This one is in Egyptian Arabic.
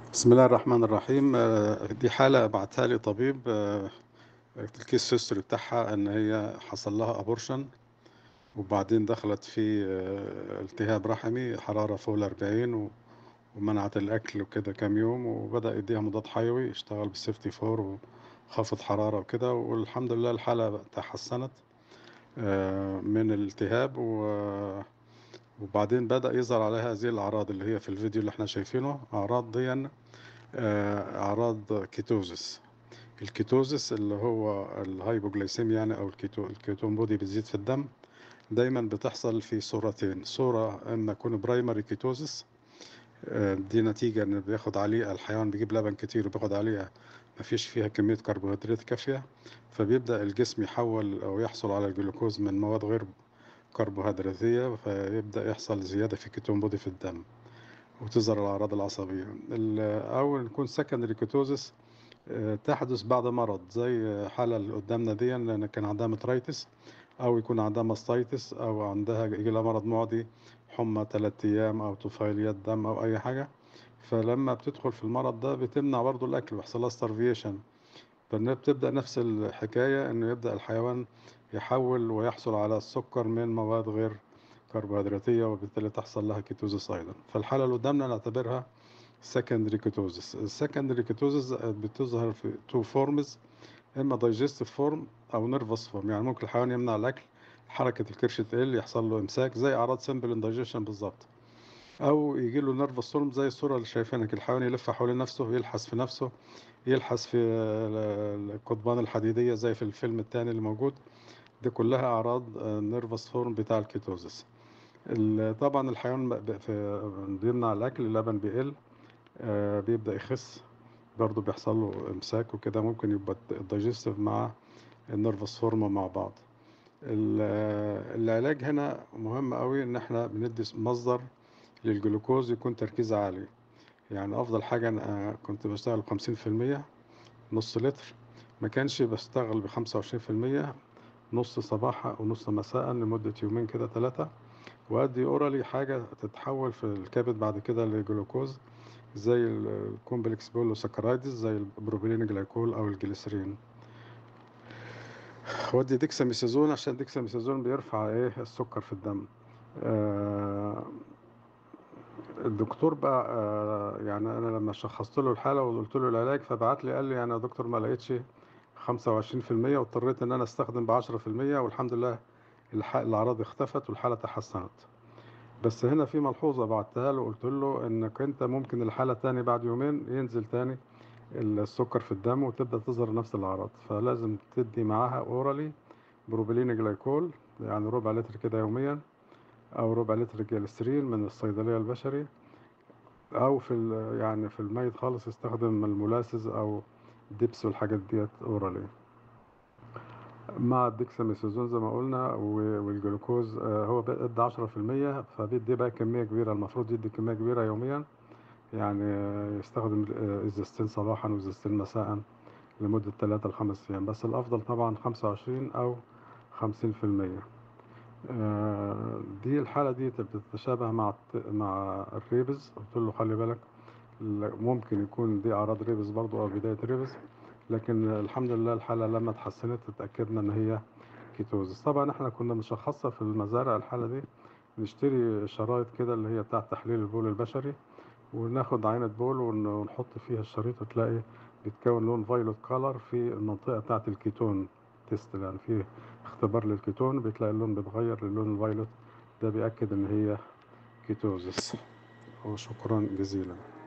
بسم الله الرحمن الرحيم آه، دي حالة بعتها لي طبيب آه، الكيس هيستوري بتاعها ان هي حصل لها ابورشن وبعدين دخلت في آه، التهاب رحمي حرارة فوق الأربعين و- ومنعت الأكل وكده كام يوم وبدأ يديها مضاد حيوي اشتغل بالسيفتي فور وخفض حرارة وكده والحمد لله الحالة تحسنت آه، من الالتهاب و- وبعدين بدأ يظهر عليها هذه الأعراض اللي هي في الفيديو اللي احنا شايفينه أعراض دي آه، أعراض كيتوزس الكيتوزس اللي هو الهايبوجلايسيميا يعني أو الكيتو الكيتون بودي بتزيد في الدم دايما بتحصل في صورتين صورة إما يكون برايمري كيتوزس آه، دي نتيجة إن بياخد عليه الحيوان بيجيب لبن كتير وبياخد عليها مفيش فيها كمية كربوهيدرات كافية فبيبدأ الجسم يحول أو يحصل على الجلوكوز من مواد غير كربوهيدراتية فيبدأ يحصل زيادة في الكيتون بودي في الدم وتظهر الأعراض العصبية ال- أو نكون سكندري كيتوزس تحدث بعد مرض زي حالة اللي قدامنا دي لأن كان عندها مترايتس أو يكون عندها ماستايتس أو عندها يجي لها مرض معدي حمى تلات أيام أو طفيليات دم أو أي حاجة فلما بتدخل في المرض ده بتمنع برضو الأكل بيحصل لها starvation فإنها بتبدأ نفس الحكاية إنه يبدأ الحيوان يحول ويحصل على السكر من مواد غير كربوهيدراتية وبالتالي تحصل لها كيتوزس أيضا فالحالة اللي قدامنا نعتبرها secondary ketosis السكندري كيتوزس بتظهر في two forms إما digestive form أو nervous form يعني ممكن الحيوان يمنع الأكل حركة الكرش تقل يحصل له إمساك زي أعراض simple indigestion بالظبط أو يجي له nervous form زي الصورة اللي شايفينها كده الحيوان يلف حوالين نفسه يلحس في نفسه يلحس في القضبان الحديدية زي في الفيلم التاني اللي موجود دي كلها أعراض nervous form بتاع الكيتوزس ال- طبعا الحيوان ب- في- بيمنع الأكل اللبن بيقل آه، بيبدأ يخس برضه بيحصل له إمساك وكده ممكن يبقى الدايجستيف مع النرفس فورم مع بعض ال- آه، العلاج هنا مهم قوي إن إحنا بندي مصدر للجلوكوز يكون تركيزه عالي يعني أفضل حاجة أنا كنت بشتغل بخمسين في المية نص لتر ما كانش بشتغل بخمسة وعشرين في المية نص صباحا ونص مساء لمدة يومين كده ثلاثة وأدي أورالي حاجة تتحول في الكبد بعد كده لجلوكوز زي الكومبلكس بولوساكرايدز زي البروبيلين جلايكول أو الجليسرين ودي ديكساميثازون عشان ديكساميثازون بيرفع ايه السكر في الدم آه الدكتور بقى آه يعني انا لما شخصت له الحاله وقلت له العلاج فبعت لي قال لي يعني يا دكتور ما لقيتش 25% واضطريت ان انا استخدم ب 10% والحمد لله الح- الاعراض اختفت والحاله تحسنت بس هنا في ملحوظه بعتها له قلت له انك انت ممكن الحاله تاني بعد يومين ينزل تاني السكر في الدم وتبدا تظهر نفس الاعراض فلازم تدي معاها اورالي بروبيلين جلايكول يعني ربع لتر كده يوميا او ربع لتر جليسرين من الصيدليه البشري او في ال- يعني في الميت خالص يستخدم المولاسز او ديبس والحاجات ديت اورالي مع الديكساميثازون زي ما قلنا و- والجلوكوز آه، هو بيدي 10% فبيدي بقى كمية كبيرة المفروض يدي كمية كبيرة يوميا يعني آه، يستخدم آه، ازازتين صباحا وازازتين مساء لمدة 3 ل 5 أيام بس الأفضل طبعا 25 أو 50% آه، دي الحالة دي بتتشابه مع الت- مع الريبز قلت له خلي بالك ل- ممكن يكون دي أعراض ريبز برضو أو بداية ريبز لكن الحمد لله الحالة لما اتحسنت اتأكدنا إن هي كيتوزس طبعا احنا كنا بنشخصها في المزارع الحالة دي نشتري شرايط كده اللي هي بتاعة تحليل البول البشري وناخد عينة بول ون- ونحط فيها الشريط وتلاقي بيتكون لون فايلوت كولر في المنطقة بتاعة الكيتون تيست يعني في اختبار للكيتون بتلاقي اللون بيتغير للون الفايلوت ده بيأكد إن هي كيتوزس وشكرا جزيلا